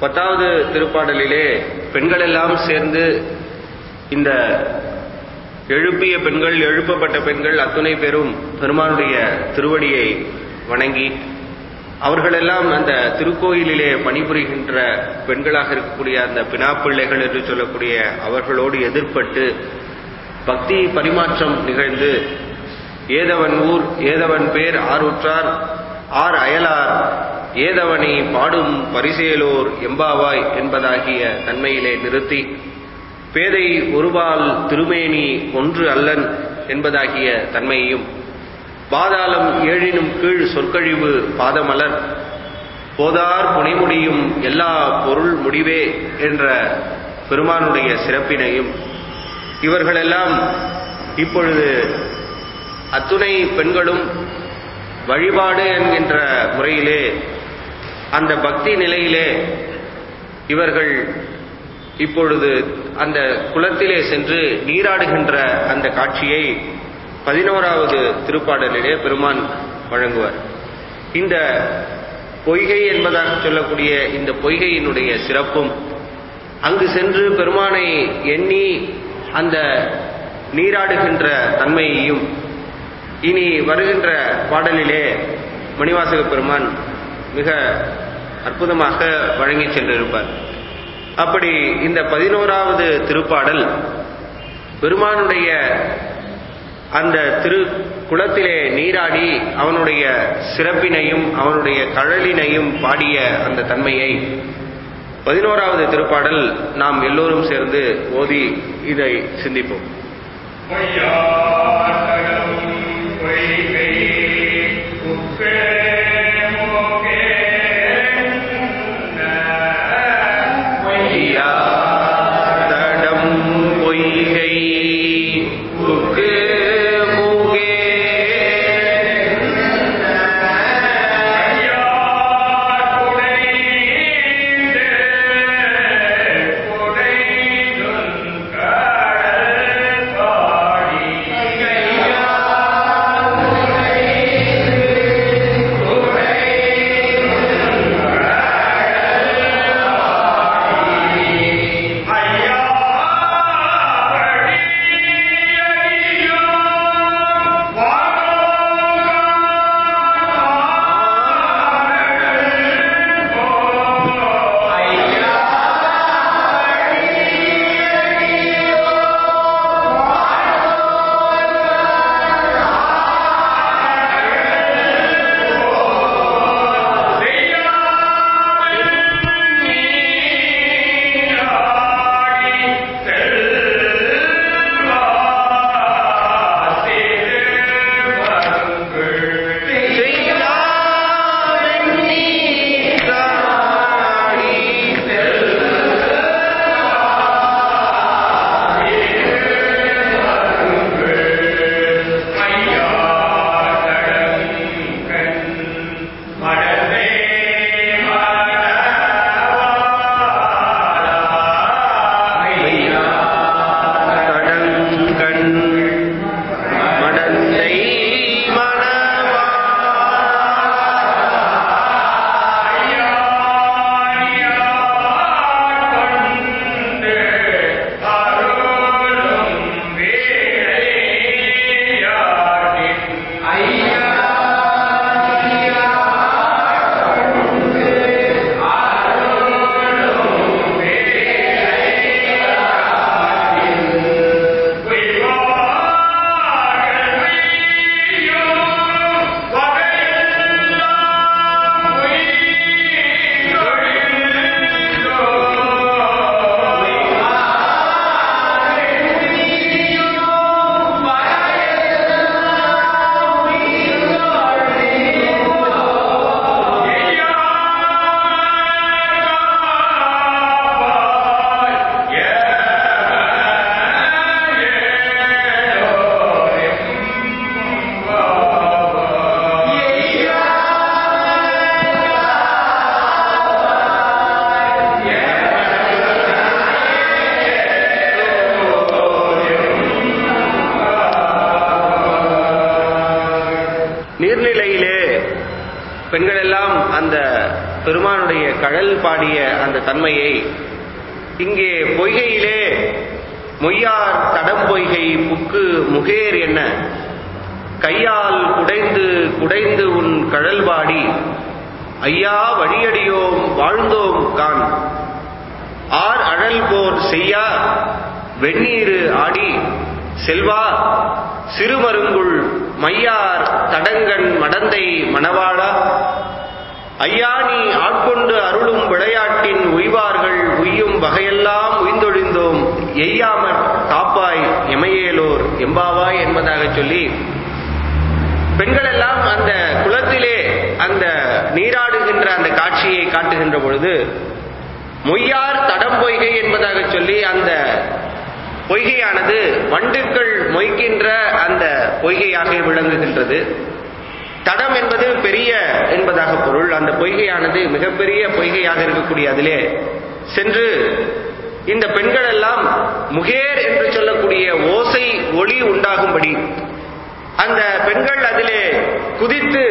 பத்தாவது திருப்பாடலிலே பெண்கள் எல்லாம் சேர்ந்து இந்த எழுப்பிய பெண்கள் எழுப்பப்பட்ட பெண்கள் அத்துணை பேரும் பெருமானுடைய திருவடியை வணங்கி அவர்களெல்லாம் அந்த திருக்கோயிலிலே பணிபுரிகின்ற பெண்களாக இருக்கக்கூடிய அந்த பினாப்பிள்ளைகள் என்று சொல்லக்கூடிய அவர்களோடு எதிர்ப்பட்டு பக்தி பரிமாற்றம் நிகழ்ந்து ஏதவன் ஊர் ஏதவன் பேர் ஆருற்றார் ஆர் அயலார் ஏதவனை பாடும் பரிசேலோர் எம்பாவாய் என்பதாகிய தன்மையிலே நிறுத்தி பேதை ஒருபால் திருமேனி ஒன்று அல்லன் என்பதாகிய தன்மையையும் பாதாளம் ஏழினும் கீழ் சொற்கழிவு பாதமலர் போதார் புனைமுடியும் எல்லா பொருள் முடிவே என்ற பெருமானுடைய சிறப்பினையும் இவர்களெல்லாம் இப்பொழுது அத்துணை பெண்களும் வழிபாடு என்கின்ற முறையிலே அந்த பக்தி நிலையிலே இவர்கள் இப்பொழுது அந்த குளத்திலே சென்று நீராடுகின்ற அந்த காட்சியை பதினோராவது திருப்பாடலிலே பெருமான் வழங்குவார் இந்த பொய்கை என்பதாக சொல்லக்கூடிய இந்த பொய்கையினுடைய சிறப்பும் அங்கு சென்று பெருமானை எண்ணி அந்த நீராடுகின்ற தன்மையையும் இனி வருகின்ற பாடலிலே மணிவாசக பெருமான் மிக அற்புதமாக வழங்கி சென்றிருப்பார் அப்படி இந்த பதினோராவது திருப்பாடல் பெருமானுடைய அந்த திரு குளத்திலே நீராடி அவனுடைய சிறப்பினையும் அவனுடைய கழலினையும் பாடிய அந்த தன்மையை பதினோராவது திருப்பாடல் நாம் எல்லோரும் சேர்ந்து ஓதி இதை சிந்திப்போம் தடம் பொய்கை புக்கு மூகே பாடி பெருமானுடைய கழல் பாடிய அந்த தன்மையை இங்கே பொய்கையிலே மொய்யார் தடம் பொய்கை புக்கு முகேர் என்ன கையால் குடைந்து குடைந்து உன் கழல்பாடி ஐயா வழியடியோம் வாழ்ந்தோம் கான் ஆர் அழல் போர் செய்யா வெந்நீரு ஆடி செல்வா சிறுமருங்குள் மையார் தடங்கண் மடந்தை மணவாளா ஐயா நீ ஆட்கொண்டு அருளும் விளையாட்டின் உய்வார்கள் உய்யும் வகையெல்லாம் உய்ந்தொழிந்தோம் எய்யாமற் காப்பாய் எமையேலோர் எம்பாவாய் என்பதாக சொல்லி பெண்கள் எல்லாம் அந்த குளத்திலே அந்த நீராடுகின்ற அந்த காட்சியை காட்டுகின்ற பொழுது மொய்யார் தடம் பொய்கை என்பதாக சொல்லி அந்த பொய்கையானது வண்டுக்கள் மொய்க்கின்ற அந்த பொய்கையாக விளங்குகின்றது தடம் என்பது பெரிய என்பதாக பொருள் அந்த பொய்கையானது மிகப்பெரிய பொய்கையாக இருக்கக்கூடிய அதிலே சென்று இந்த பெண்கள் எல்லாம் முகேர் என்று சொல்லக்கூடிய ஓசை ஒளி உண்டாகும்படி அந்த பெண்கள் அதிலே குதித்து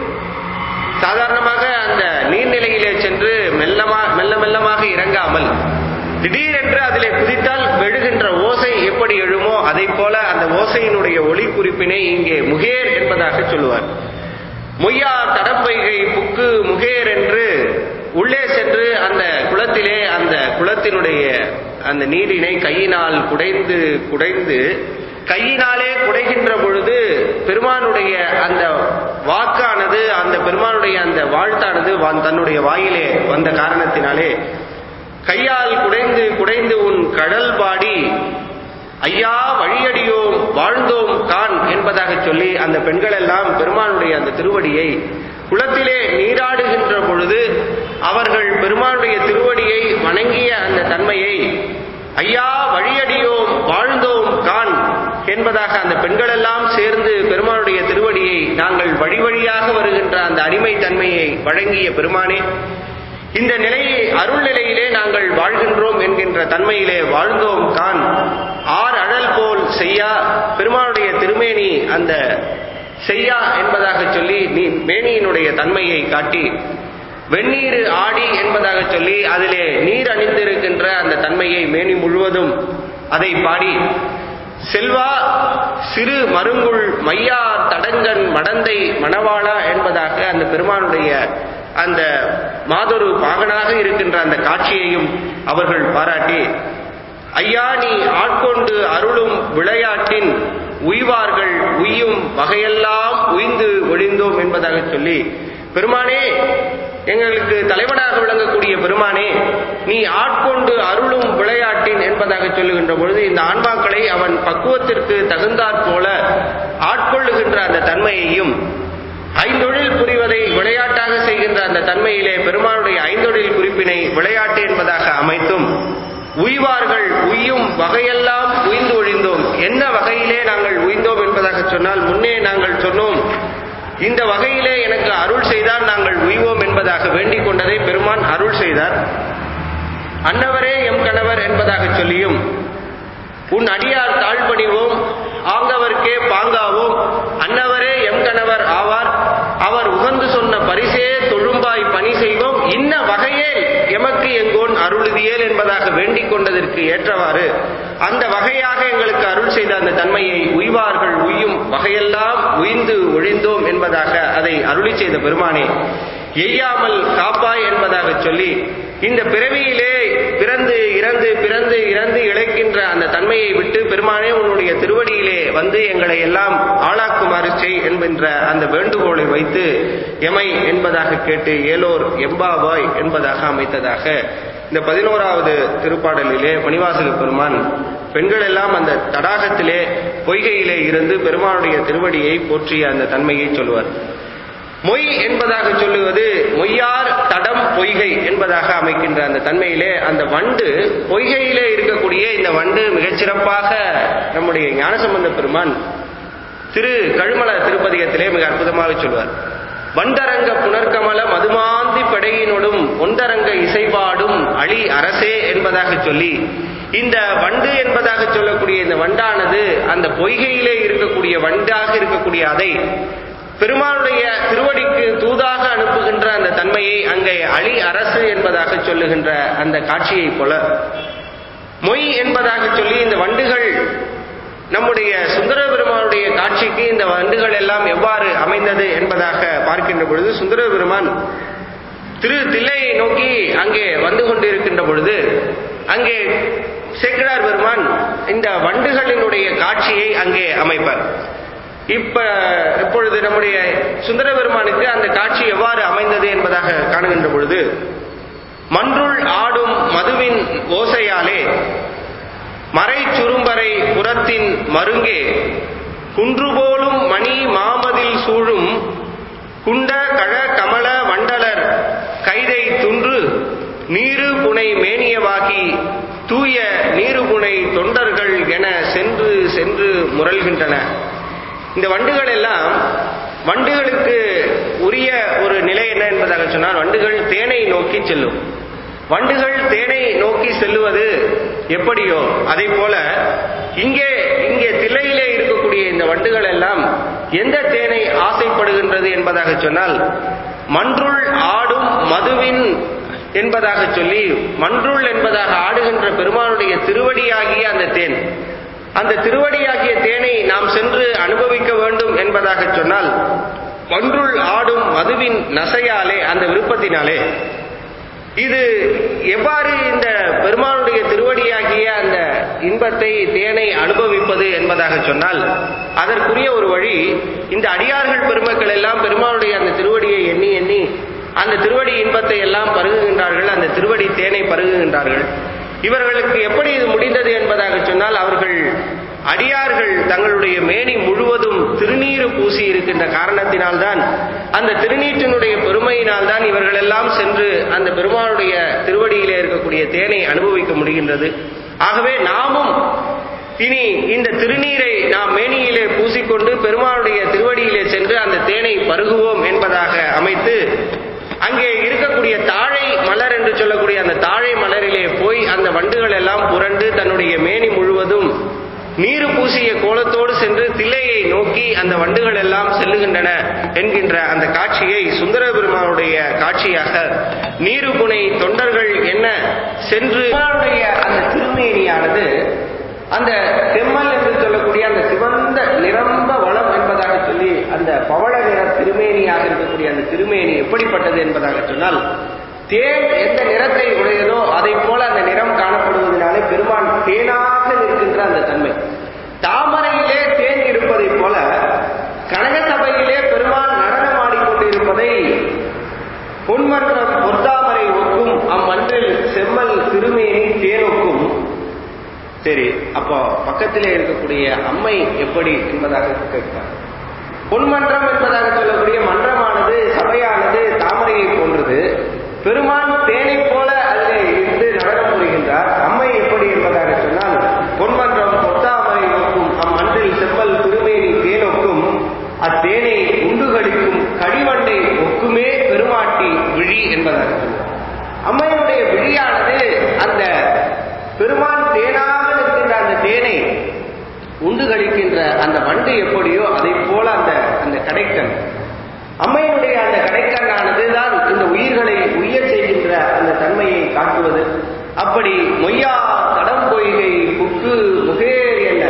சாதாரணமாக அந்த நீர்நிலையிலே சென்று மெல்லமா மெல்ல மெல்லமாக இறங்காமல் திடீரென்று அதிலே குதித்தால் வெழுகின்ற ஓசை எப்படி எழுமோ அதை போல அந்த ஓசையினுடைய ஒளி குறிப்பினை இங்கே முகேர் என்பதாக சொல்லுவார் மொய்யா தடம்பைகை புக்கு முகேர் என்று உள்ளே சென்று அந்த குளத்திலே அந்த குளத்தினுடைய அந்த நீரினை கையினால் குடைந்து குடைந்து கையினாலே குடைகின்ற பொழுது பெருமானுடைய அந்த வாக்கானது அந்த பெருமானுடைய அந்த வாழ்த்தானது தன்னுடைய வாயிலே வந்த காரணத்தினாலே கையால் குடைந்து குடைந்து உன் கடல் பாடி ஐயா வழியடியோம் வாழ்ந்தோம் கான் என்பதாக சொல்லி அந்த பெண்கள் எல்லாம் பெருமானுடைய அந்த திருவடியை குளத்திலே நீராடுகின்ற பொழுது அவர்கள் பெருமானுடைய திருவடியை வணங்கிய அந்த தன்மையை ஐயா வழியடியோம் வாழ்ந்தோம் கான் என்பதாக அந்த பெண்கள் எல்லாம் சேர்ந்து பெருமானுடைய திருவடியை நாங்கள் வழி வழியாக வருகின்ற அந்த அடிமை தன்மையை வழங்கிய பெருமானே இந்த நிலையை அருள் நிலையிலே நாங்கள் வாழ்கின்றோம் என்கின்ற தன்மையிலே வாழ்ந்தோம் கான் ஆர் அழல் போல் செய்யா பெருமானுடைய திருமேனி அந்த செய்யா என்பதாக சொல்லி நீ மேனியினுடைய தன்மையை காட்டி வெந்நீர் ஆடி என்பதாக சொல்லி அதிலே நீர் அணிந்திருக்கின்ற அந்த தன்மையை மேனி முழுவதும் அதை பாடி செல்வா சிறு மருங்குள் மையா தடங்கன் மடந்தை மணவாளா என்பதாக அந்த பெருமானுடைய அந்த மாதொரு பாகனாக இருக்கின்ற அந்த காட்சியையும் அவர்கள் பாராட்டி ஐயா நீ ஆட்கொண்டு அருளும் விளையாட்டின் உய்வார்கள் உய்யும் வகையெல்லாம் உய்ந்து ஒழிந்தோம் என்பதாக சொல்லி பெருமானே எங்களுக்கு தலைவனாக விளங்கக்கூடிய பெருமானே நீ ஆட்கொண்டு அருளும் விளையாட்டின் என்பதாக சொல்லுகின்ற பொழுது இந்த ஆன்மாக்களை அவன் பக்குவத்திற்கு தகுந்தாற் போல ஆட்கொள்ளுகின்ற அந்த தன்மையையும் ஐந்தொழில் புரிவதை விளையாட்டாக செய்கின்ற அந்த தன்மையிலே பெருமானுடைய ஐந்தொழில் குறிப்பினை விளையாட்டு என்பதாக அமைத்தும் உய்வார்கள் உய்யும் வகையெல்லாம் உய்ந்து ஒழிந்தோம் என்ன வகையிலே நாங்கள் உய்ந்தோம் என்பதாக சொன்னால் முன்னே நாங்கள் சொன்னோம் இந்த வகையிலே எனக்கு அருள் செய்தால் நாங்கள் உய்வோம் என்பதாக வேண்டிக் கொண்டதை பெருமான் அருள் செய்தார் அன்னவரே எம் கணவர் என்பதாக சொல்லியும் உன் அடியார் தாழ்பணிவோம் ஆங்கவர்க்கே பாங்காவோம் அன்னவரே எம் கணவர் ஆவார் அவர் உகந்து சொன்ன பரிசே தொழும்பாய் பணி செய்வோம் இன்ன வகையே எமக்கு எங்கோன் அருளுதியேல் என்பதாக வேண்டிக் கொண்டதற்கு ஏற்றவாறு அந்த வகையாக எங்களுக்கு அருள் செய்த அந்த தன்மையை உய்வார்கள் உய்யும் வகையெல்லாம் உய்ந்து ஒழிந்தோம் என்பதாக அதை அருளி செய்த பெருமானே எய்யாமல் காப்பாய் என்பதாக சொல்லி இந்த பிறவியிலே பிறந்து இறந்து பிறந்து இறந்து இழைக்கின்ற அந்த தன்மையை விட்டு பெருமானே உன்னுடைய திருவடியிலே வந்து எங்களை எல்லாம் ஆளாக்குமாறு செய் என்கின்ற அந்த வேண்டுகோளை வைத்து எமை என்பதாக கேட்டு ஏலோர் எம்பாவாய் என்பதாக அமைத்ததாக இந்த பதினோராவது திருப்பாடலிலே மணிவாசக பெருமான் பெண்கள் எல்லாம் அந்த தடாகத்திலே பொய்கையிலே இருந்து பெருமானுடைய திருவடியை போற்றிய அந்த தன்மையை சொல்லுவார் மொய் என்பதாக சொல்லுவது மொய்யார் தடம் பொய்கை என்பதாக அமைக்கின்ற அந்த தன்மையிலே அந்த வண்டு பொய்கையிலே இருக்கக்கூடிய இந்த வண்டு மிகச்சிறப்பாக நம்முடைய ஞானசம்பந்த பெருமான் திரு கழுமல திருப்பதிகத்திலே மிக அற்புதமாக சொல்வார் வண்டரங்க புனர்கமல மதுமாந்தி படையினோடும் ஒன்றரங்க இசைபாடும் அழி அரசே என்பதாக சொல்லி இந்த வண்டு என்பதாக சொல்லக்கூடிய இந்த வண்டானது அந்த பொய்கையிலே இருக்கக்கூடிய வண்டாக இருக்கக்கூடிய அதை பெருமானுடைய திருவடிக்கு தூதாக அனுப்புகின்ற அந்த தன்மையை அங்கே அழி அரசு என்பதாக சொல்லுகின்ற அந்த காட்சியைப் போல மொய் என்பதாக சொல்லி இந்த வண்டுகள் நம்முடைய சுந்தர பெருமானுடைய காட்சிக்கு இந்த வண்டுகள் எல்லாம் எவ்வாறு அமைந்தது என்பதாக பார்க்கின்ற பொழுது சுந்தர பெருமான் திரு தில்லையை நோக்கி அங்கே வந்து கொண்டிருக்கின்ற பொழுது அங்கே சேக்கிழார் பெருமான் இந்த வண்டுகளினுடைய காட்சியை அங்கே அமைப்பார் இப்ப இப்பொழுது நம்முடைய சுந்தர பெருமானுக்கு அந்த காட்சி எவ்வாறு அமைந்தது என்பதாக காணுகின்ற பொழுது மன்றுள் ஆடும் மதுவின் ஓசையாலே மறை சுரும்பரை புறத்தின் மருங்கே குன்று போலும் மணி மாமதில் சூழும் குண்ட கழ கமல வண்டலர் கைதை துன்று நீரு புனை மேனியவாகி தூய நீருபுனை தொண்டர்கள் என சென்று சென்று முரல்கின்றன இந்த வண்டுகள் எல்லாம் வண்டுகளுக்கு உரிய ஒரு நிலை என்ன என்பதாக சொன்னால் வண்டுகள் தேனை நோக்கி செல்லும் வண்டுகள் தேனை நோக்கி செல்லுவது எப்படியோ அதை போல இங்கே இங்கே தில்லையிலே இருக்கக்கூடிய இந்த வண்டுகள் எல்லாம் எந்த தேனை ஆசைப்படுகின்றது என்பதாக சொன்னால் மன்றுள் ஆடும் மதுவின் என்பதாக சொல்லி மன்றுள் என்பதாக ஆடுகின்ற பெருமானுடைய திருவடியாகிய அந்த தேன் அந்த திருவடியாகிய தேனை நாம் சென்று அனுபவிக்க வேண்டும் என்பதாக சொன்னால் மன்றுள் ஆடும் மதுவின் நசையாலே அந்த விருப்பத்தினாலே இது எவ்வாறு இந்த பெருமானுடைய திருவடியாகிய அந்த இன்பத்தை தேனை அனுபவிப்பது என்பதாக சொன்னால் அதற்குரிய ஒரு வழி இந்த அடியார்கள் பெருமக்கள் எல்லாம் பெருமானுடைய அந்த திருவடியை எண்ணி எண்ணி அந்த திருவடி இன்பத்தை எல்லாம் பருகுகின்றார்கள் அந்த திருவடி தேனை பருகுகின்றார்கள் இவர்களுக்கு எப்படி இது முடிந்தது என்பதாக சொன்னால் அவர்கள் அடியார்கள் தங்களுடைய மேனி முழுவதும் திருநீறு பூசி இருக்கின்ற காரணத்தினால்தான் அந்த திருநீற்றினுடைய பெருமையினால்தான் இவர்கள் எல்லாம் சென்று அந்த பெருமானுடைய திருவடியிலே இருக்கக்கூடிய தேனை அனுபவிக்க முடிகின்றது ஆகவே நாமும் இனி இந்த திருநீரை நாம் மேனியிலே பூசிக்கொண்டு பெருமானுடைய திருவடியிலே சென்று அந்த தேனை பருகுவோம் என்பதாக அமைத்து அங்கே இருக்கக்கூடிய தாழை மலர் என்று சொல்லக்கூடிய அந்த தாழை மலரிலே போய் அந்த வண்டுகள் எல்லாம் புரண்டு தன்னுடைய மேனி முழுவதும் நீரு பூசிய கோலத்தோடு சென்று தில்லையை நோக்கி அந்த வண்டுகள் எல்லாம் செல்லுகின்றன என்கின்ற அந்த காட்சியை சுந்தர பெருமானுடைய காட்சியாக நீருபுனை தொண்டர்கள் என்ன சென்று பெருமானுடைய அந்த திருமேனியானது அந்த செம்மல் என்று சொல்லக்கூடிய அந்த சிவந்த நிரம்ப வளம் என்பதாக சொல்லி அந்த பவள நிற திருமேனியாக இருக்கக்கூடிய அந்த திருமேனி எப்படிப்பட்டது என்பதாக சொன்னால் தேன் எந்த நிறத்தை உடையதோ அதை போல அந்த நிறம் காணப்படுவதனாலே பெருமான் தேனாக இருக்கின்ற அந்த தன்மை தாமரையிலே தேன் இருப்பதை போல கனக சபையிலே பெருமான் நடனம் ஆடிக்கொண்டிருப்பதை பொன்மன்றம் பொத்தாமரை ஒக்கும் அம்மன்றில் செம்மல் திருமேனி தேனொக்கும் சரி அப்போ பக்கத்திலே இருக்கக்கூடிய அம்மை எப்படி என்பதாக கேட்கிறார் பொன்மன்றம் என்பதாக சொல்லக்கூடிய மன்றமானது சபையானது தாமரையை போன்றது பெருமான் தேனை போல அதிலே இருந்து நடனம் புரிகின்றார் அம்மை எப்படி என்பதாக சொன்னால் பொன்மன்றம் பொத்தாமரை நோக்கும் அம்மன்றில் செம்பல் திருமேனி தேனொக்கும் அத்தேனை உண்டுகளிக்கும் கடிவண்டை ஒக்குமே பெருமாட்டி விழி என்பதாக சொன்னார் அம்மையினுடைய விழியானது அந்த பெருமான் தேனாக இருக்கின்ற அந்த தேனை உண்டு கழிக்கின்ற அந்த வண்டு எப்படியோ அதை போல அந்த அந்த கடைக்கண் அம்மையினுடைய அந்த கடைக்கண்ணானது தான் இந்த உயிர்களை உய்ய செய்கின்ற அந்த தன்மையை காட்டுவது அப்படி மொய்யா தடம் பொய்கை புக்கு முகேர் என்ன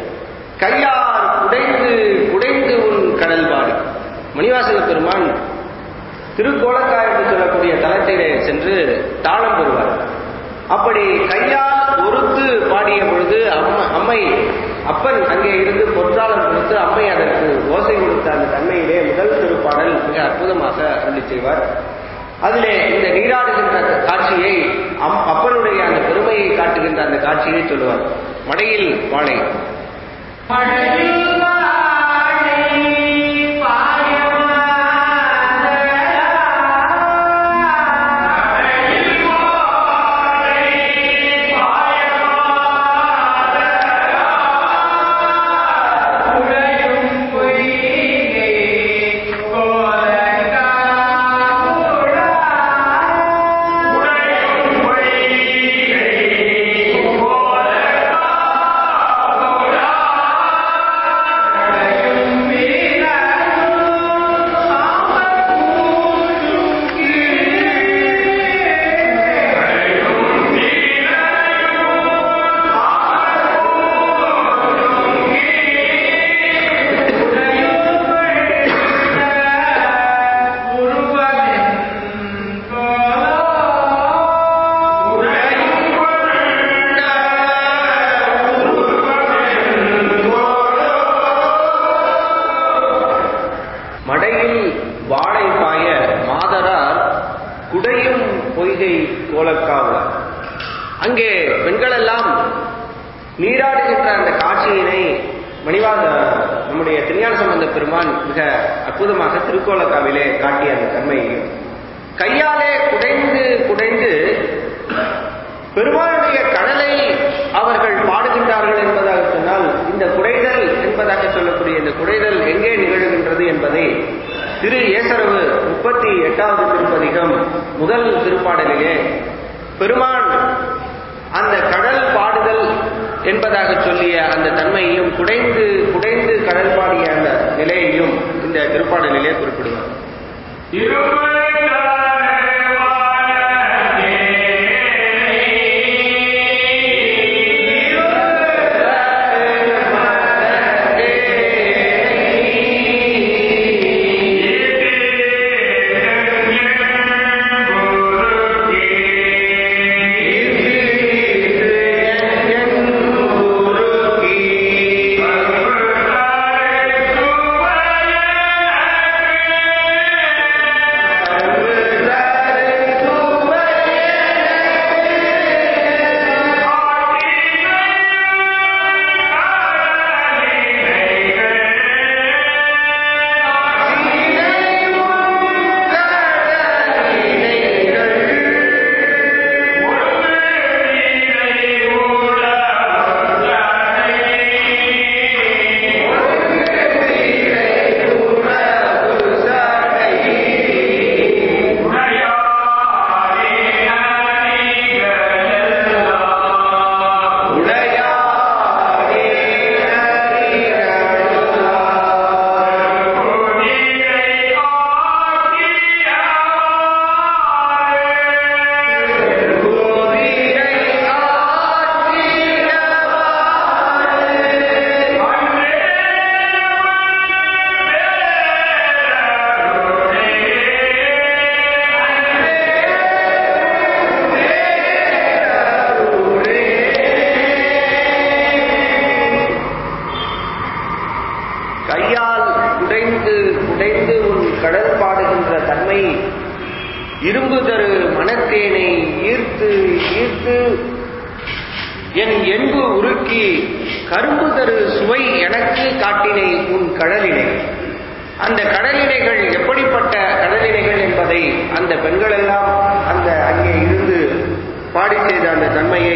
கையார் குடைந்து குடைந்து உன் கடல்பாடு மணிவாசக பெருமான் திருக்கோலக்காய் என்று சொல்லக்கூடிய தலத்திலே சென்று தாளம் பெறுவார் அப்படி கையால் ஒருத்து பாடிய பொழுது அம்ம- அம்மை அப்பன் அங்கே இருந்து பொற்றாளம் கொடுத்து அம்மை அதற்கு ஓசை கொடுத்த அந்த தன்மையிலே முதல் திருப்பாடல் மிக அற்புதமாக அருளி செய்வார் அதிலே இந்த நீராடுகின்ற அந்த காட்சியை அம்- அப்பனுடைய அந்த பெருமையை காட்டுகின்ற அந்த காட்சியை சொல்லுவார் மடையில் வாழை பொய்கை நீராடுகின்ற அந்த காட்சியினை மணிவாத நம்முடைய திருஞான சம்பந்த பெருமான் மிக அற்புதமாக திருக்கோலக்காவிலே காட்டிய அந்த தன்மையையும் கையாலே குடைந்து குடைந்து பெருமாளுடைய கடலை அவர்கள் பாடுகின்றார்கள் என்பதாக சொன்னால் இந்த குடைதல் என்பதாக சொல்லக்கூடிய இந்த குடைதல் எங்கே நிகழுகின்றது என்பதை திரு ஏசரவு முப்பத்தி எட்டாவது திருப்பதிகம் முதல் திருப்பாடலிலே பெருமான் அந்த கடல் பாடுதல் என்பதாக சொல்லிய அந்த தன்மையையும் குடைந்து குடைந்து கடல் பாடிய அந்த நிலையையும் இந்த திருப்பாடலிலே குறிப்பிடுவார் கையால் குடைந்து குடைந்து உன் கடல் பாடுகின்ற தன்மை இரும்பு தரு மனத்தேனை ஈர்த்து ஈர்த்து என் என்பு உருக்கி கரும்பு தரு சுவை எனக்கு காட்டினை உன் கடலினை அந்த கடலினைகள் எப்படிப்பட்ட கடலினைகள் என்பதை அந்த பெண்கள் எல்லாம் அந்த அங்கே இருந்து பாடி செய்த அந்த தன்மையை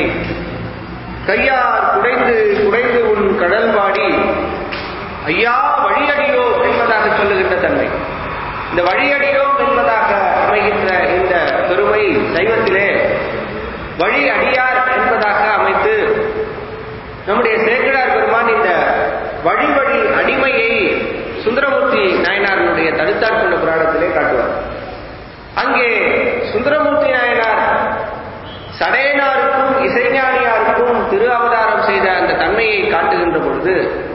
கையார் குடைந்து குடைந்து உன் கடல் பாடி ஐயா வழியடியோ என்பதாக சொல்லுகின்ற தன்மை இந்த வழியடியோ என்பதாக அமைகின்ற இந்த பெருமை சைவத்திலே வழி அடியார் என்பதாக அமைத்து நம்முடைய சேக்கடார் பெருமான் இந்த வழி வழி அடிமையை சுந்தரமூர்த்தி நாயனாருடைய தடுத்தார் கொண்ட புராணத்திலே காட்டுவார் அங்கே சுந்தரமூர்த்தி நாயனார் சடையனாருக்கும் இசைஞானியாருக்கும் திரு அவதாரம் செய்த அந்த தன்மையை காட்டுகின்ற பொழுது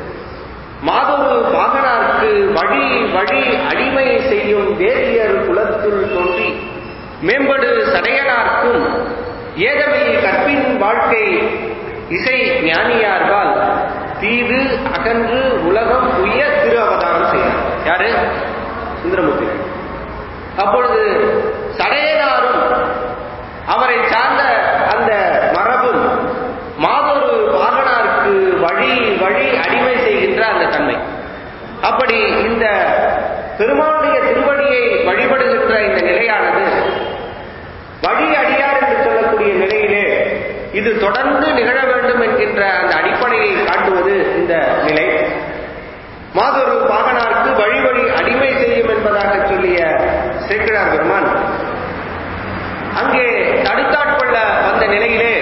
மாதொரு பாகனார்க்கு வழி வழி அடிமை செய்யும் வேதியர் குலத்துள் தோன்றி மேம்படு சடையனார்க்கும் ஏதமில் கற்பின் வாழ்க்கை இசை ஞானியார்கால் தீது அகன்று உலகம் உய திரு அவதாரம் செய்தார் யாரு சுந்தரமூர்த்தி அப்பொழுது சடையனாரும் அவரை சார்ந்த அந்த மரபும் மாதொரு வாகனாருக்கு வழி வழி அடிமை செய்கின்ற அந்த தன்மை அப்படி இந்த பெருமானுடைய திருவடியை வழிபடுகின்ற இந்த நிலையானது வழி அடியார் என்று சொல்லக்கூடிய நிலையிலே இது தொடர்ந்து நிகழ வேண்டும் என்கின்ற அந்த அடிப்படையை காட்டுவது இந்த நிலை மாதொரு பாகனாருக்கு வழி வழி அடிமை செய்யும் என்பதாக சொல்லிய சேக்கிழார் பெருமான் அங்கே தடுத்தாட்கொள்ள வந்த நிலையிலே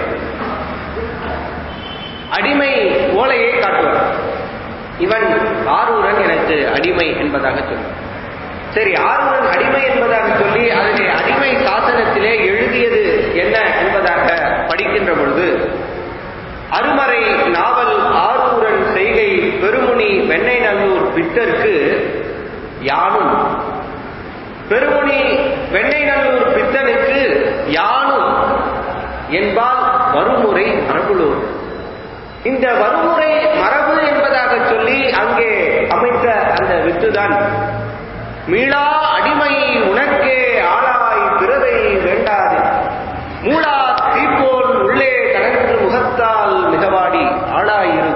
அடிமை ஓலையை காட்டுவார் இவன் ஆரூரன் எனக்கு அடிமை என்பதாக சொல்லுவார் சரி ஆரூரன் அடிமை என்பதாக சொல்லி அதிலே அடிமை சாசனத்திலே எழுதியது என்ன என்பதாக படிக்கின்ற பொழுது அருமறை நாவல் ஆரூரன் செய்கை பெருமுனி வெண்ணை நல்லூர் பித்தர்க்கு யானும் பெருமுனி வெண்ணை நல்லூர் பித்தனுக்கு யானும் என்பால் வறுமுறை மரபுலூர் இந்த வறுமுறை மரபு என்பதாக சொல்லி அங்கே அமைத்த அந்த வித்துதான் மீளா அடிமை உனக்கே ஆளாய் பிறரை வேண்டாது மூளா தீப்போல் உள்ளே கடன்று முகத்தால் மிகவாடி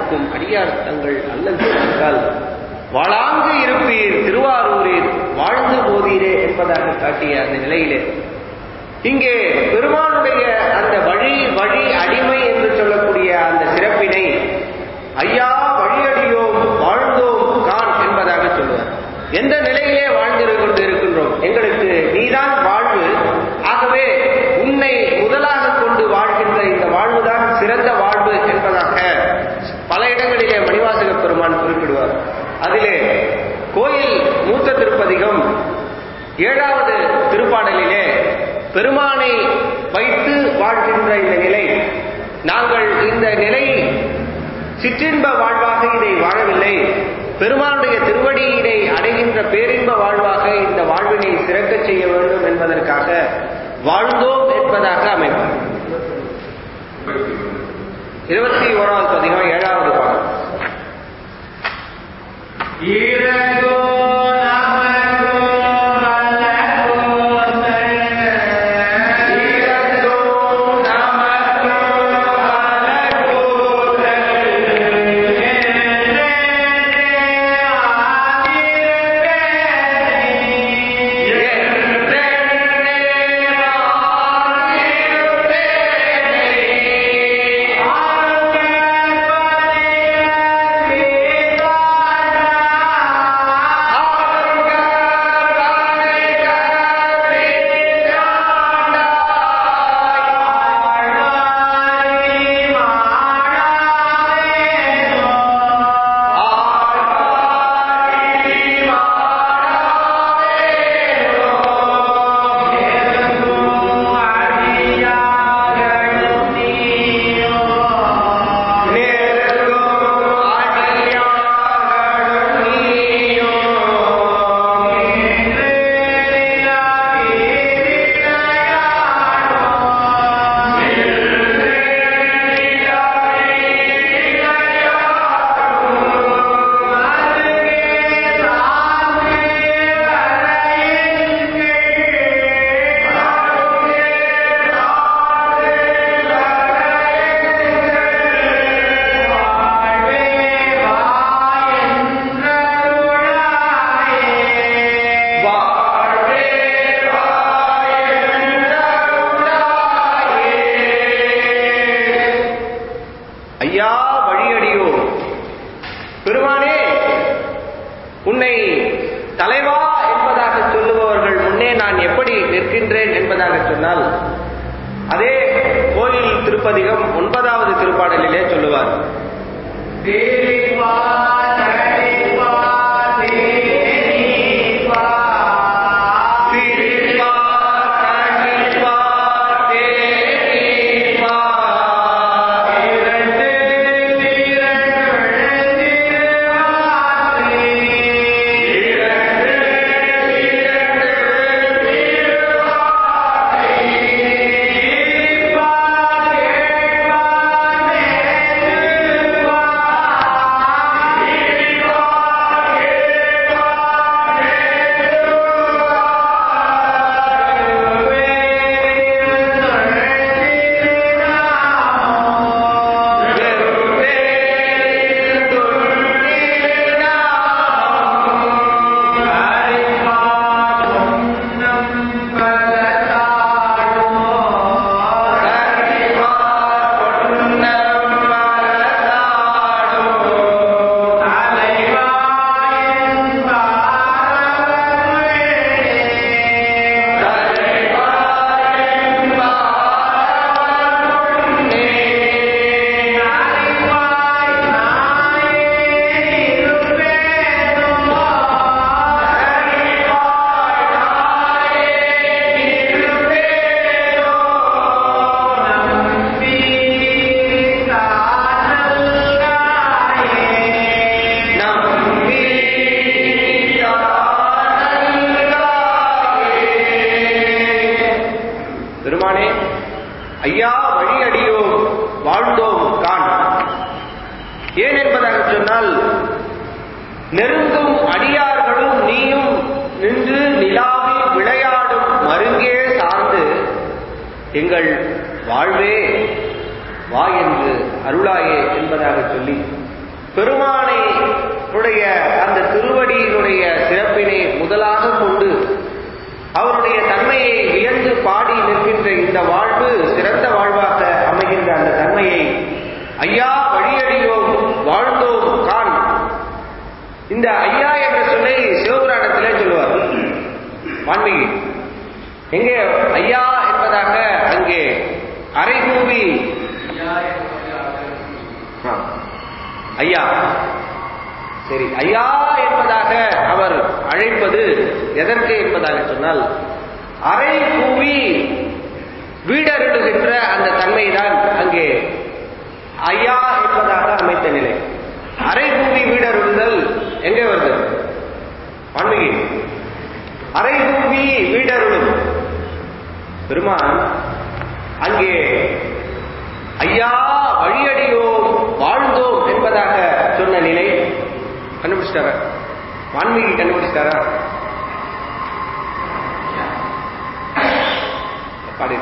இருக்கும் அடியார் தங்கள் அல்லல் கேட்டால் வாழாங்கு இருப்பீர் திருவாரூரில் வாழ்ந்து போதீரே என்பதாக காட்டிய அந்த நிலையிலே இங்கே பெருமானுடைய அந்த வழி வழி அடிமை என்று சொல்லக்கூடிய அந்த சிறப்பினை ஐயா வழியடியோம் வாழ்ந்தோம் கான் என்பதாக சொல்லுவார் எந்த நிலையிலே வாழ்ந்து கொண்டு இருக்கின்றோம் எங்களுக்கு நீதான் வாழ்வு ஆகவே உன்னை முதலாக கொண்டு வாழ்கின்ற இந்த வாழ்வுதான் சிறந்த வாழ்வு என்பதாக பல இடங்களிலே மணிவாசக பெருமான் குறிப்பிடுவார் அதிலே கோயில் மூத்த திருப்பதிகம் ஏழாவது திருப்பாடலிலே பெருமானை வைத்து வாழ்கின்ற இந்த நிலை நாங்கள் இந்த நிலை சிற்றின்ப வாழ்வாக இதை வாழவில்லை பெருமானுடைய திருவடியினை அடைகின்ற பேரின்ப வாழ்வாக இந்த வாழ்வினை சிறக்கச் செய்ய வேண்டும் என்பதற்காக வாழ்ந்தோம் என்பதாக அமைப்பார் இருபத்தி ஓராவது பதிகம் ஏழாவது பாடல் ஈரகோ நமகோ வலகோ ஈரகோ நமகோ வலகோ ஐயா வழியடியோ பெருமானே உன்னை தலைவா என்பதாக சொல்லுபவர்கள் முன்னே நான் எப்படி நிற்கின்றேன் என்பதாக சொன்னால் அதே கோயில் திருப்பதிகம் ஒன்பதாவது திருப்பாடலிலே சொல்லுவார் தேவா தடிவா தேவா சிரிப்பா, கனிப்பா, தேனிப்பா. இரண்டு திரள் திருவாசே இரண்டு திரள் திருவாசே கேட்பா கேட்பா நேருவா பெருமானே ஐயா வழியடியோம் வாழ்ந்தோம் காண் ஏன் என்பதாக சொன்னால் நெருங்கும் அடியார்களும் நீயும் நின்று நிலாவி விளையாடும் மருங்கே சார்ந்து எங்கள் வாழ்வே வா என்று அருளாயே என்பதாக சொல்லி பெருமானை உடைய அந்த திருவடியினுடைய சிறப்பினை முதலாக கொண்டு அவருடைய தன்மையை வியந்து பாடி நிற்கின்ற இந்த வாழ்வு சிறந்த வாழ்வாக அமைகின்ற அந்த தன்மையை ஐயா வழியடியோம் வாழ்ந்தோம் கான் இந்த ஐயா என்ற சொல்லை சிவபுராணத்திலே சொல்லுவார் வான்மீகி எங்கே ஐயா என்பதாக அங்கே அரைகூவி ஆ, ஐயா சரி ஐயா என்பதாக அவர் அழைப்பது எதற்கு என்பதாக சொன்னால் அரை கூவி வீடருடுகின்ற அந்த தன்மைதான் அங்கே ஐயா என்பதாக அமைத்த நிலை அரை கூவி வீடருடுதல் எங்கே வருது வான்மீகி அரை கூவி வீடருளும் பெருமான் அங்கே ஐயா வழியடியோம் வாழ்ந்தோம் என்பதாக சொன்ன நிலை கண்டுபிடிச்சிட்டாரா வான்மீகி கண்டுபிடிச்சிட்டாரா பாடு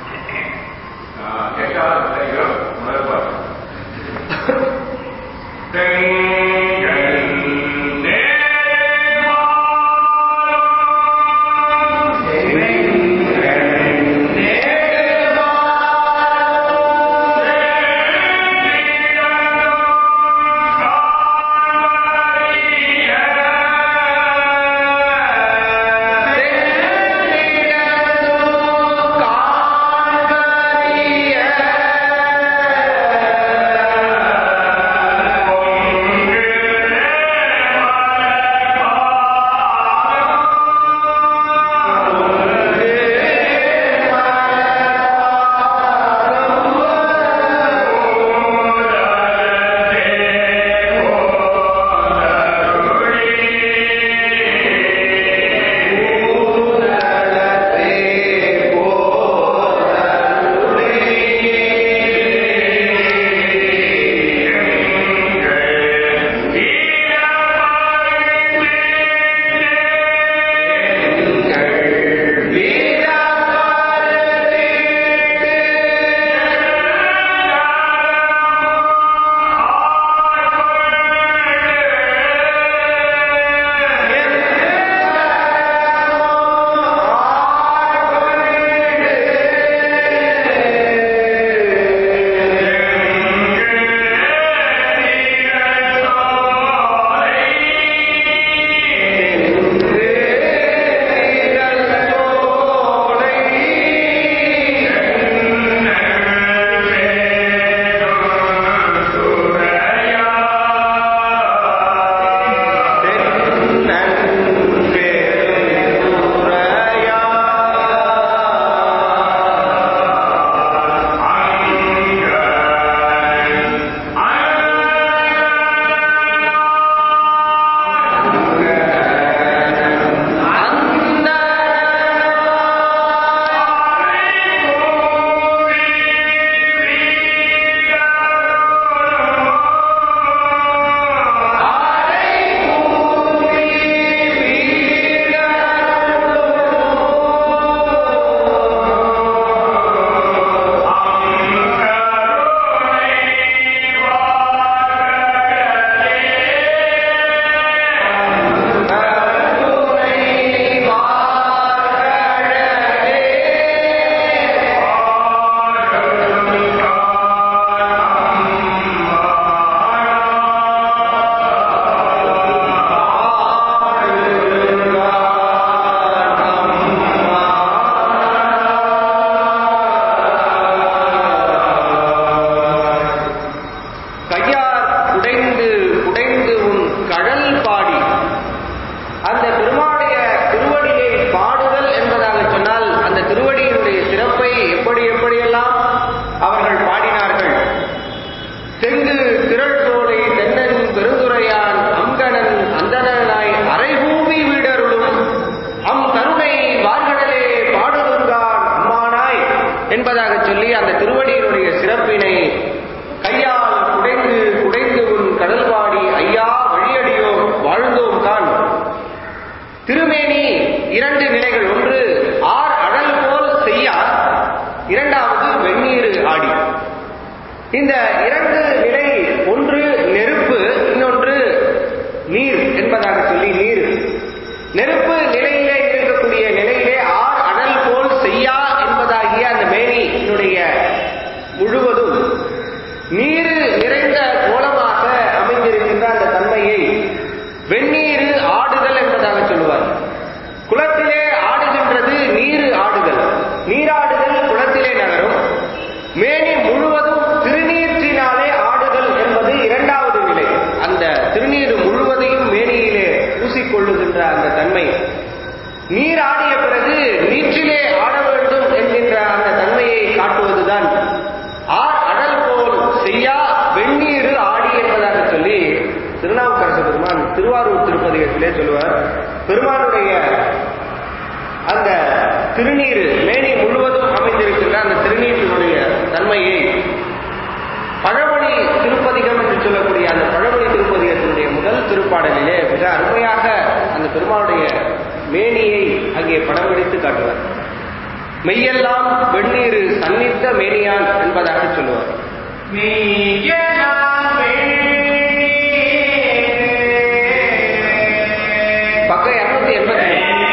கையார் குடைந்து குடைந்து உன் கடல் பாடி அந்த பெருமாளுடைய திருவடியை பாடுதல் என்பதாக சொன்னால் அந்த திருவடியினுடைய சிறப்பை எப்படி எப்படியெல்லாம் அவர்கள் பாடினார்கள் தெங்கு திரள் தோலை தென்னன் பெருந்துரையான் அங்கணன் அந்தனாய் அரைகூவி வீடருளும் அம் கருணை வார்கடலே பாடுதுங்கான் அம்மானாய் என்பதாக சொல்லி அந்த திருவடியினுடைய சிறப்பினை கையால் குடைந்து குடைந்து உன் கடல் பாடி ஐயா வழியடியோம் வாழ்ந்தோம் தான் திருமேனி இரண்டு நிலைகள் ஒன்று ஆர் அடல் போல் செய்யார் இரண்டாவது வெந்நீர் ஆடி இந்த இரண்டு நிலை ஒன்று திருவாரூர் திருப்பதிகத்திலே சொல்லுவார் பெருமானுடைய அந்த திருநீர் மேனி முழுவதும் அமைந்திருக்கின்ற அந்த திருநீற்றினுடைய தன்மையை பழமொழி திருப்பதிகம் என்று சொல்லக்கூடிய அந்த பழமொழி திருப்பதிகத்தினுடைய முதல் திருப்பாடலிலே மிக அருமையாக அந்த பெருமானுடைய மேனியை அங்கே படம் பிடித்து காட்டுவார் மெய்யெல்லாம் வெந்நீர் சன்னித்த மேனியான் என்பதாக சொல்லுவார் பக்கம் இருநூத்தி எண்பத்தி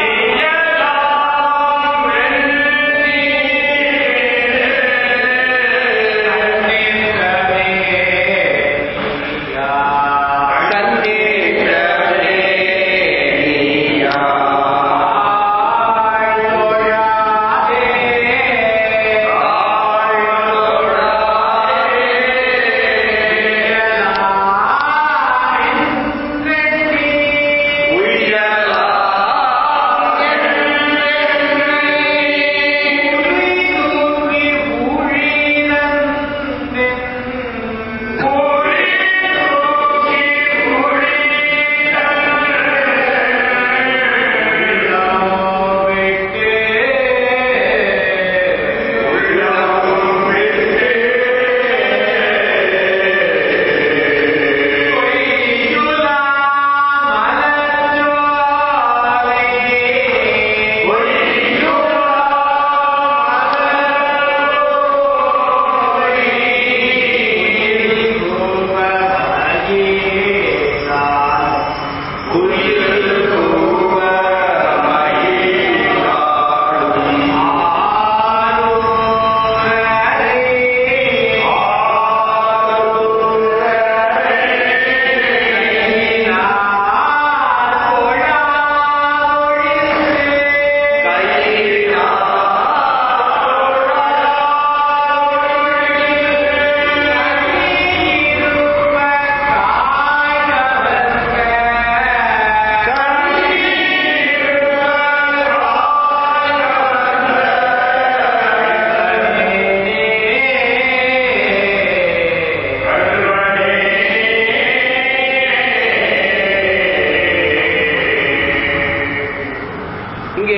இங்கே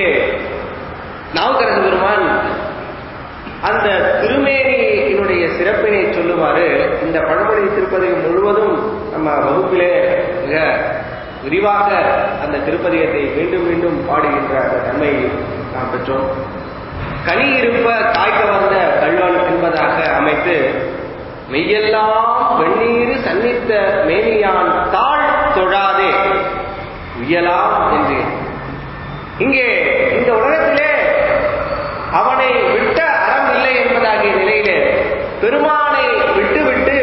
நாவுக்கரசு பெருமான் அந்த திருமேனியினுடைய சிறப்பினை சொல்லுமாறு இந்த பழமொழி திருப்பதிகம் முழுவதும் நம்ம வகுப்பிலே மிக விரிவாக அந்த திருப்பதிகத்தை மீண்டும் மீண்டும் பாடுகின்ற அந்த தன்மையை நாம் பெற்றோம் கனி இருப்ப காய்க்க வந்த கல்வன் என்பதாக அமைத்து மெய்யெல்லாம் வெந்நீர் சன்னித்த மேனியான் தாழ் தொழாதே உயலாம் என்று இங்கே இந்த உலகத்திலே அவனை விட்ட அறம் இல்லை என்பதாகிய நிலையிலே பெருமானை விட்டு விட்டு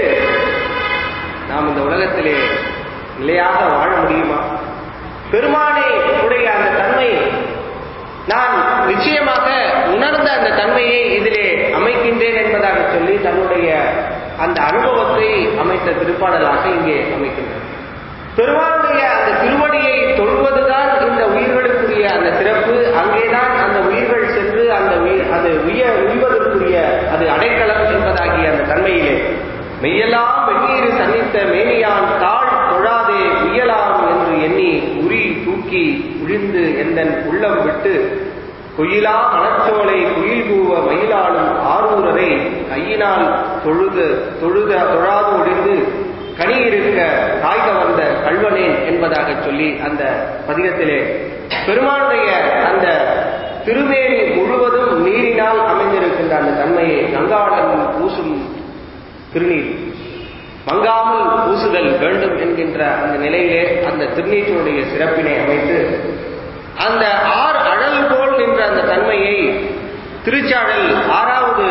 நாம் இந்த உலகத்திலே நிலையாக வாழ முடியுமா பெருமானை உடைய அந்த தன்மை நான் நிச்சயமாக உணர்ந்த அந்த தன்மையை இதிலே அமைக்கின்றேன் என்பதாக சொல்லி தன்னுடைய அந்த அனுபவத்தை அமைத்த திருப்பாடலாக இங்கே அமைக்கின்றார் பெருமானுடைய அந்த திருவடியை தொழுவதுதான் இந்த உயிர்களுக்குரிய அந்த சிறப்பு அங்கேதான் அந்த உயிர்கள் சென்று அந்த உயிர் அது உய உய்வதற்குரிய அது அடைக்கலம் என்பதாகிய அந்த தன்மையிலே மெய்யெல்லாம் வெந்நீர் சன்னித்த மேனியான் தாழ் தொழாதே உயலாம் என்று எண்ணி உரி தூக்கி உழிந்து எந்தன் உள்ளம் விட்டு குயிலா மணச்சோலை குயில் கூவ மயிலாளும் ஆரூரரை கையினால் தொழுது தொழுத தொழாது ஒழிந்து கனி இருக்க காய்க வந்த கல்வனேன் என்பதாக சொல்லி அந்த பதிகத்திலே பெருமானுடைய அந்த திருமேனி முழுவதும் நீரினால் அமைந்திருக்கின்ற அந்த தன்மையை கங்காளன் பூசும் திருநீர் மங்காமல் பூசுதல் வேண்டும் என்கின்ற அந்த நிலையிலே அந்த திருநீற்றினுடைய சிறப்பினை அமைத்து அந்த ஆறு அழல் போல் நின்ற அந்த தன்மையை திருச்சாடல் ஆறாவது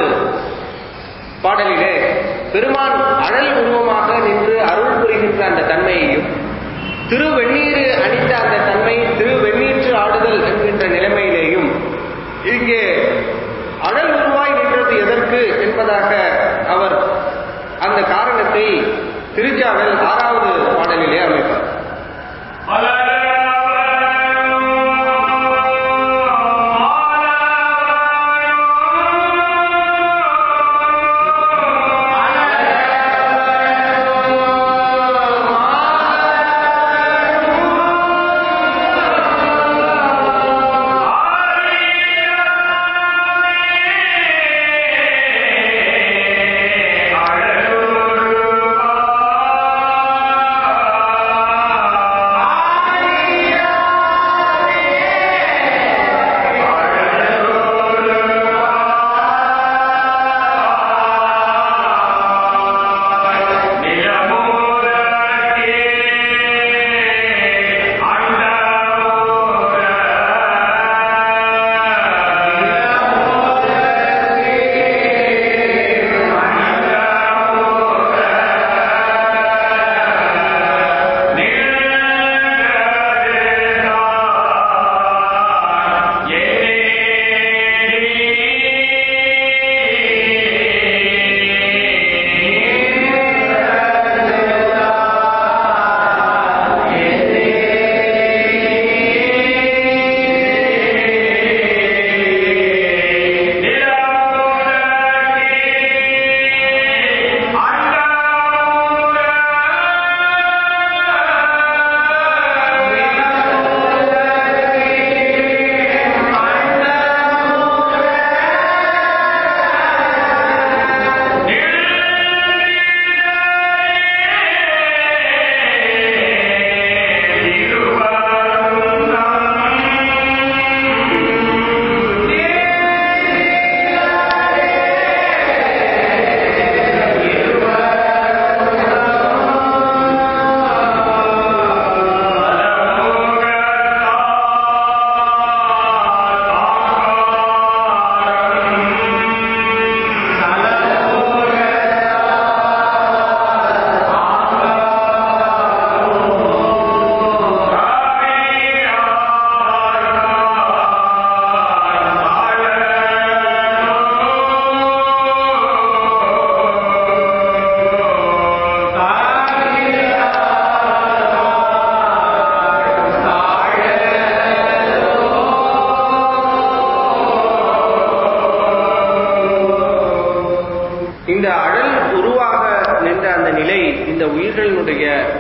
பாடலிலே பெருமான் அழல் உருவமாக நின்று அருள் புரிகின்ற அந்த தன்மையையும் திருவெண்ணீர் அணிந்த அந்த தன்மை திருவெண்ணீற்று ஆடுதல் என்கின்ற நிலைமையிலேயும் இங்கே அழல் உருவாய் நின்றது எதற்கு என்பதாக அவர் அந்த காரணத்தை திருச்சாடல் ஆறாவது பாடலிலே அமைப்பார் ஆ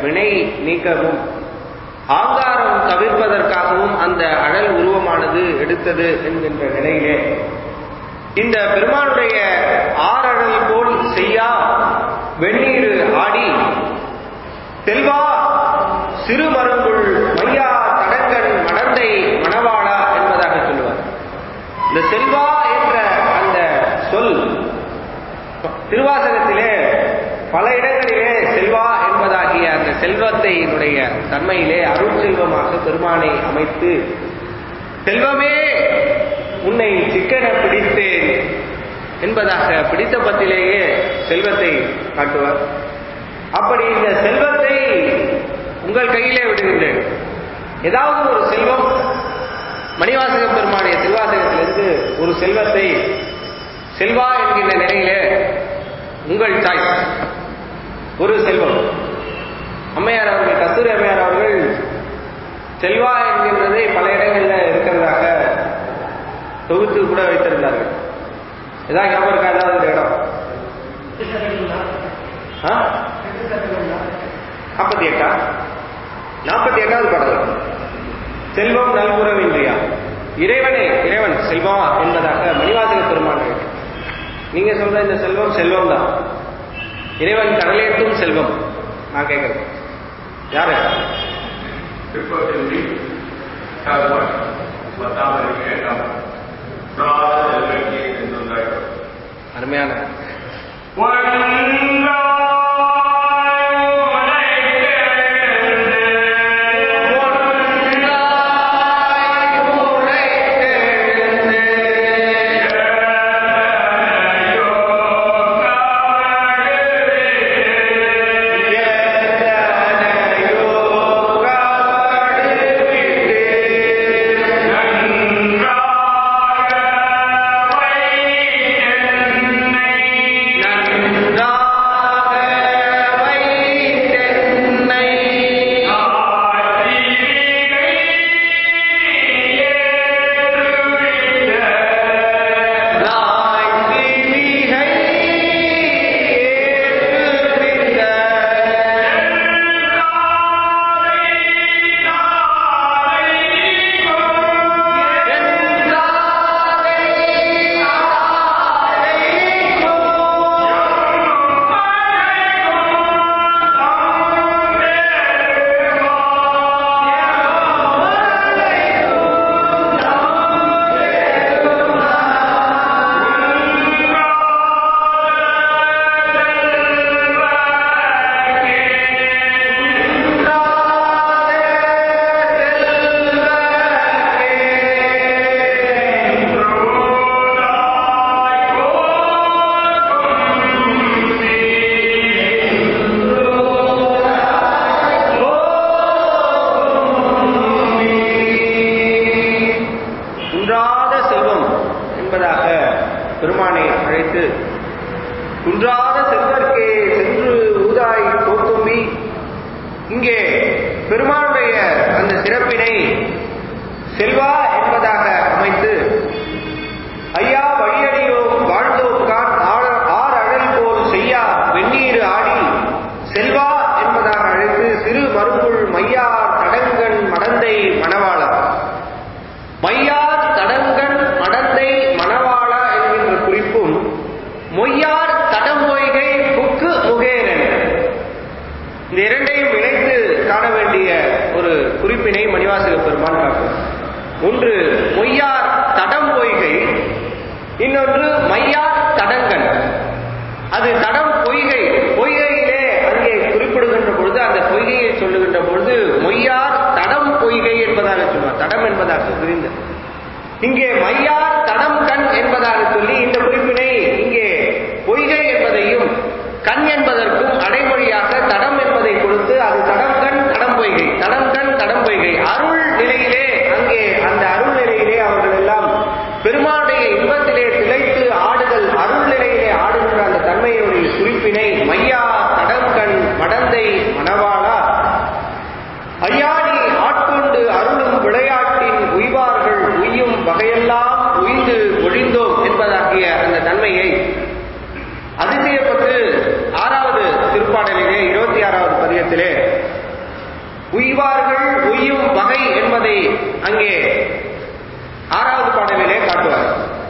வினை நீக்கவும் ஆங்காரம் தவிர்ப்பதற்காகவும் அந்த அழல் உருவமானது எடுத்தது என்கின்ற நிலையிலே இந்த பெருமானுடைய ஆறழல் போல் செய்யா வெந்நீர் ஆடி செல்வா சிறு மருங்குள் மையா தடங்கன் மடந்தை மணவாளா என்பதாக சொல்லுவார் இந்த செல்வா என்ற அந்த சொல் திருவாசகத்திலே பல இடங்களிலே செல்வா என்பதாகிய அந்த செல்வத்தையினுடைய தன்மையிலே அருள் செல்வமாக பெருமானை அமைத்து செல்வமே உன்னை சிக்கன பிடித்தேன் என்பதாக பிடித்த பத்திலேயே செல்வத்தை காட்டுவார் அப்படி இந்த செல்வத்தை உங்கள் கையிலே விடுகின்றேன் ஏதாவது ஒரு செல்வம் மணிவாசக பெருமானுடைய திருவாசகத்திலிருந்து ஒரு செல்வத்தை செல்வா என்கின்ற நிலையிலே உங்கள் தாய் ஒரு செல்வம் அம்மையார் அவர்கள் கஸ்தூரி அம்மையார் அவர்கள் செல்வா என்கின்றதை பல இடங்களில் இருக்கிறதாக தொகுத்து கூட வைத்திருந்தார்கள் ஏதாவது ஞாபகம் இருக்கா ஏதாவது ஒரு இடம் ஆ? நாற்பத்தி எட்டா நாற்பத்தி எட்டாவது பாடல் செல்வம் நல்குறவின்றியா இறைவனே இறைவன் செல்வா என்பதாக மணிவாசக பெருமான் இருக்கு. நீங்க சொல்ற இந்த செல்வம் செல்வம் தான் இறைவன் கடலேற்றும் செல்வம் நான் கேட்கிறேன் யாரு திருப்பதி சார்பாடு பத்தாம் அறிக்கை எட்டாம் பிராத செல்வக்கி என்று சொன்னார்கள் அருமையான குன்றாத செல்வம் என்பதாக பெருமானை அழைத்து குன்றாத செல்வர்க்கே சென்று ஊதாய் கோத்தும்பி இங்கே பெருமானுடைய அந்த சிறப்பினை செல்வா என்பதாக அமைத்து ஐயா வழியடியோ வாழ்ந்தோம் கான் ஆர் அழல் போல் செய்யா வெந்நீர் ஆடி செல்வா என்பதாக அழைத்து சிறு மருங்குள் மையார் தடங்கன் மடந்தை மணவாளர் மையார் தடங்கன் மடந்தை மணவாளா என்கின்ற குறிப்பும் மொய்யார் தடம்பொய்கை புக்கு முகேரன் இந்த இரண்டையும் இணைத்து காண வேண்டிய ஒரு குறிப்பினை மணிவாசக பெருமான் காட்டும் ஒன்று மொய்யார் தடம் பொய்கை இன்னொன்று மையார் தடங்கன் அது தடம் பொய்கை பொய்கையிலே அங்கே குறிப்பிடுகின்ற பொழுது அந்த பொய்கையை சொல்லுகின்ற பொழுது மொய்யார் தடம் பொய்கை என்பதாக சொல்வார் தடம் என்பதாக புரிந்த இங்கே மையார் தடம் கண் என்பதாக சொல்லி இந்த குறிப்பினை இங்கே பொய்கை என்பதையும் கண் என்பதற்கும் அடைமொழியாக தடம் என்பதை கொடுத்து அது தடம் கண் தடம் பொய்கை தடம் கண் தடம் பொய்கை அருள் நிலையிலே அங்கே அந்த அருள் நிலையிலே அவர்கள் எல்லாம் பெருமானுடைய இன்பத்திலே திளைத்து ஆடுதல் அருள் நிலையிலே ஆடுகின்ற அந்த தன்மையுடைய குறிப்பினை மையா தடம் கண் மடந்தை மணவாளா ஐயா நீ ஆட்கொண்டு அருளும் விளையாட்டின் உய்வார்கள் உய்யும் வகையெல்லாம் உய்ந்து ஒழிந்தோம் என்பதாகிய அந்த தன்மையை அதிசயப்பட்டு ஆறாவது உய்வார்கள் உய்யும் வகை என்பதை அங்கே ஆறாவது பாடலிலே காட்டுவார்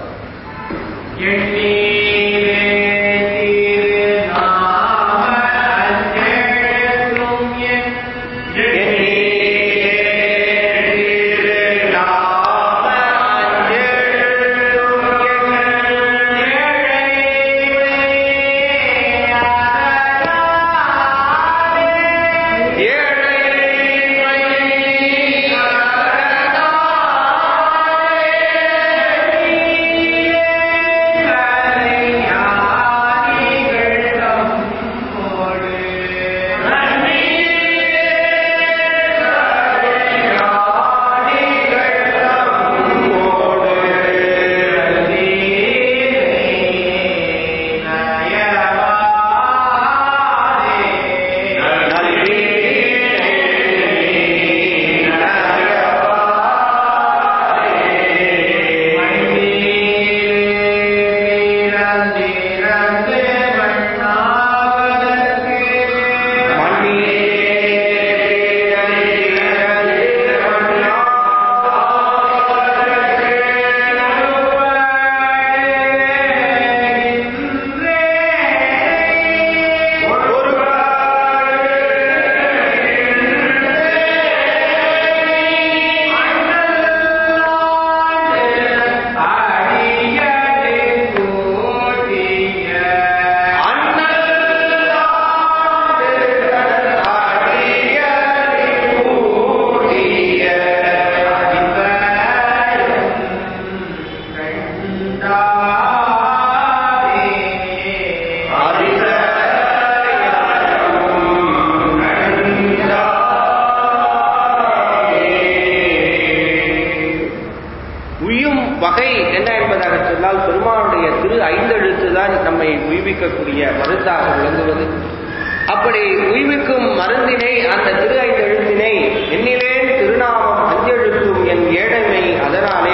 உய்யும் வகை என்ன என்பதாக சொன்னால் பெருமானுடைய திரு ஐந்தெழுத்து தான் நம்மை உய்விக்கக்கூடிய மருந்தாக விளங்குவது அப்படி உய்விக்கும் மருந்தினை அந்த திரு ஐந்தெழுத்தினை எண்ணிலேன் திருநாமம் அஞ்செழுத்தும் என் ஏழைமை அதனாலே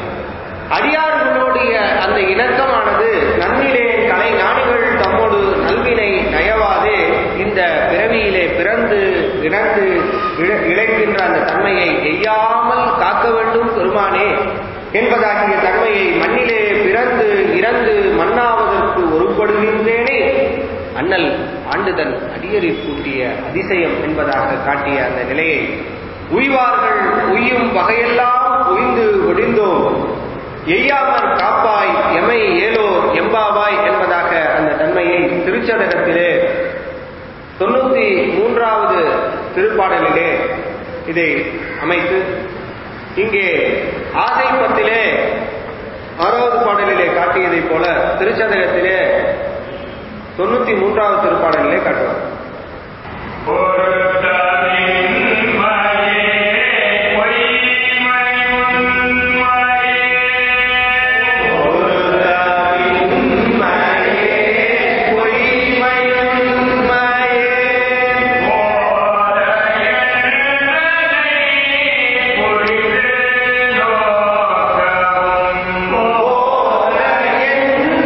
அடியார்களுடைய அந்த இணக்கமானது நன்னிலே கலை ஞானிகள் தம்மோடு நல்வினை நயவாதே இந்த பிறவியிலே பிறந்து இறந்து இழ- இழைக்கின்ற அந்த தன்மையை எய்யாமல் காக்க வேண்டும் பெருமானே என்பதாகிய தன்மையை மண்ணிலே பிறந்து இறந்து மண்ணாவதற்கு ஒருப்படுகின்றேனே அண்ணல் ஆண்டுதல் அடியரில் கூட்டிய அதிசயம் என்பதாக காட்டிய அந்த நிலையை உய்வார்கள் உய்யும் வகையெல்லாம் உய்ந்து ஒடிந்தோம் எய்யாமற் காப்பாய் எமை ஏலோ எம்பாவாய் என்பதாக அந்த தன்மையை திருச்சதகத்திலே தொண்ணூத்தி மூன்றாவது திருப்பாடலிலே இதை அமைத்து இங்கே ஆசைப்பத்திலே ஆறாவது பாடலிலே காட்டியதைப் போல திருச்சதகத்திலே தொண்ணூத்தி மூன்றாவது திருப்பாடலிலே காட்டுவார்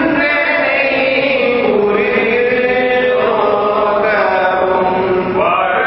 Wow.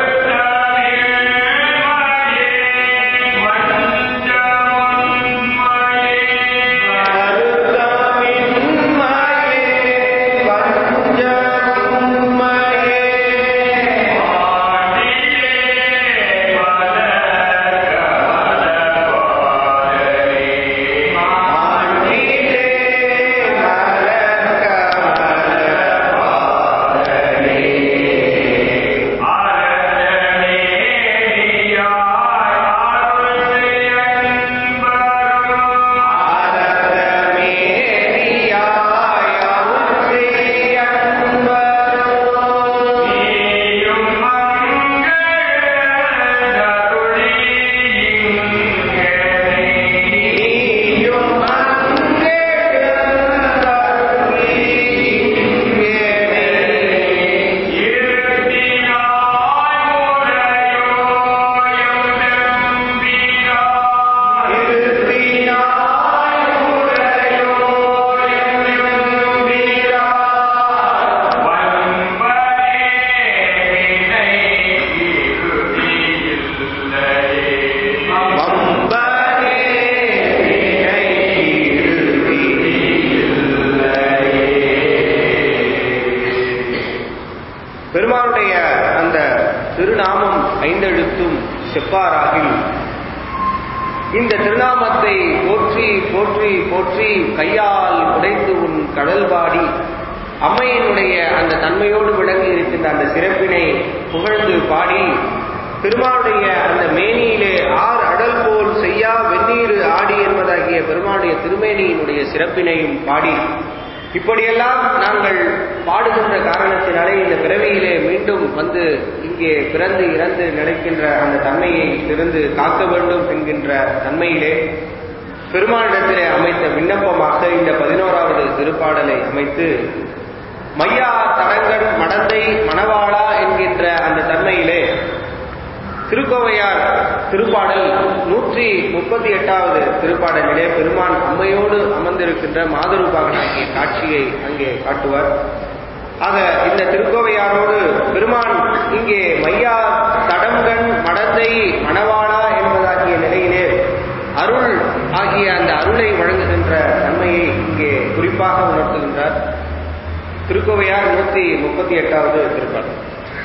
திருநாமம் ஐந்தெழுத்தும் செப்பாராகில் இந்த திருநாமத்தை போற்றி போற்றி போற்றி கையால் உடைத்து உன் கடல்பாடி அம்மையினுடைய அந்த தன்மையோடு விளங்கி இருக்கின்ற அந்த சிறப்பினை புகழ்ந்து பாடி பெருமாளுடைய அந்த மேனியிலே ஆர் அடல் போல் செய்யா வெந்நீர் ஆடி என்பதாகிய பெருமாளுடைய திருமேனியினுடைய சிறப்பினையும் பாடி இப்படியெல்லாம் நாங்கள் பாடுகின்ற காரணத்தினாலே இந்த பிறவியிலே மீண்டும் வந்து இங்கே பிறந்து இறந்து நிலைக்கின்ற அந்த தன்மையை இருந்து காக்க வேண்டும் என்கின்ற தன்மையிலே பெருமாளிடத்திலே அமைத்த விண்ணப்பமாக இந்த பதினோராவது திருப்பாடலை அமைத்து மையா தடங்கன் மடந்தை மணவாளா என்கின்ற அந்த தன்மையிலே திருக்கோவையார் திருப்பாடல் நூற்றி முப்பத்தி எட்டாவது திருப்பாடலிலே பெருமான் அம்மையோடு அமர்ந்திருக்கின்ற மாதரூபாகனாகிய காட்சியை அங்கே காட்டுவார் ஆக இந்த திருக்கோவையாரோடு பெருமான் இங்கே மையா தடங்கன் மடந்தை மணவாளா என்பதாகிய நிலையிலே அருள் ஆகிய அந்த அருளை வழங்குகின்ற தன்மையை இங்கே குறிப்பாக உணர்த்துகின்றார் திருக்கோவையார் நூற்றி முப்பத்தி எட்டாவது திருப்பாடல்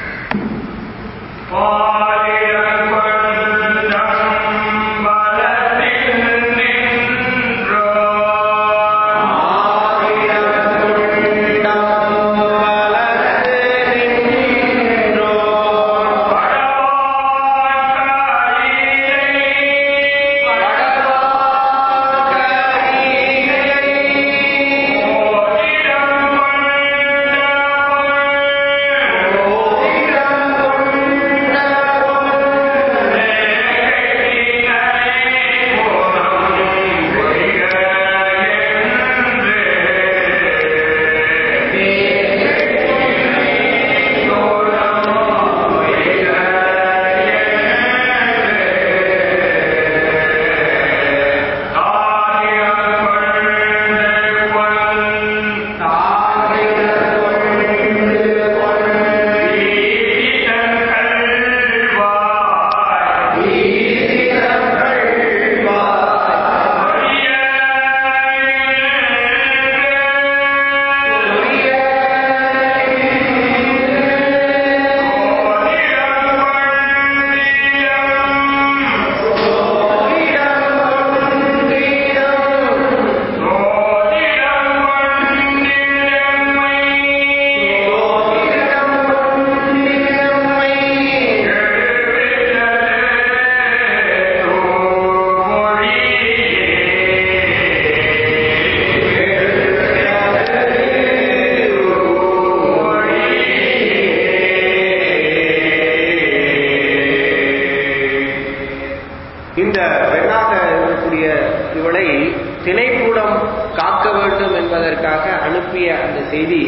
இந்த பெண்ணாக இருக்கக்கூடிய இவளை திணைக்கூடம் காக்க வேண்டும் என்பதற்காக அனுப்பிய அந்த செய்தி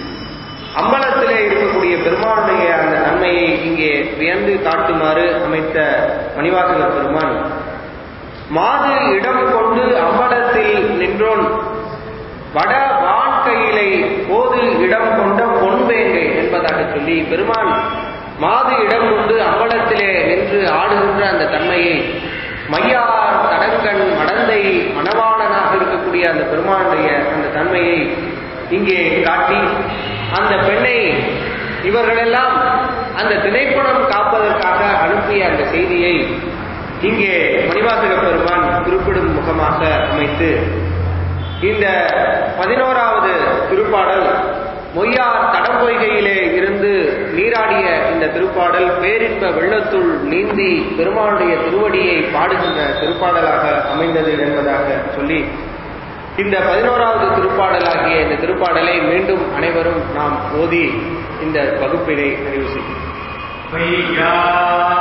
அம்பலத்திலே இருக்கக்கூடிய பெருமானுடைய அந்த நன்மையை இங்கே வியந்து காட்டுமாறு அமைத்த மணிவாசக பெருமான் மாது இடம் கொண்டு அம்பலத்தில் நின்றோன் வட வான்கையிலை போது இடம் கொண்ட பொன்வேங்கை என்பதாக சொல்லி பெருமான் மாது இடம் கொண்டு அம்பலத்திலே நின்று ஆடுகின்ற அந்த தன்மையை மையார் தடங்கன் மடந்தை மணவாளனாக இருக்கக்கூடிய அந்த பெருமானுடைய அந்த தன்மையை இங்கே காட்டி அந்த பெண்ணை இவர்களெல்லாம் அந்த திணைப்படம் காப்பதற்காக அனுப்பிய அந்த செய்தியை இங்கே மணிவாசக பெருமான் குறிப்பிடும் முகமாக அமைத்து இந்த பதினோராவது திருப்பாடல் மொய்யார் தடம்பொய்கையிலே இருந்து நீராடிய இந்த திருப்பாடல் பேரின்ப வெள்ளத்துள் நீந்தி பெருமானுடைய திருவடியை பாடுகின்ற திருப்பாடலாக அமைந்தது என்பதாக சொல்லி இந்த பதினோராவது திருப்பாடலாகிய இந்த திருப்பாடலை மீண்டும் அனைவரும் நாம் ஓதி இந்த வகுப்பினை நிறைவு செய்யும் பொய்யா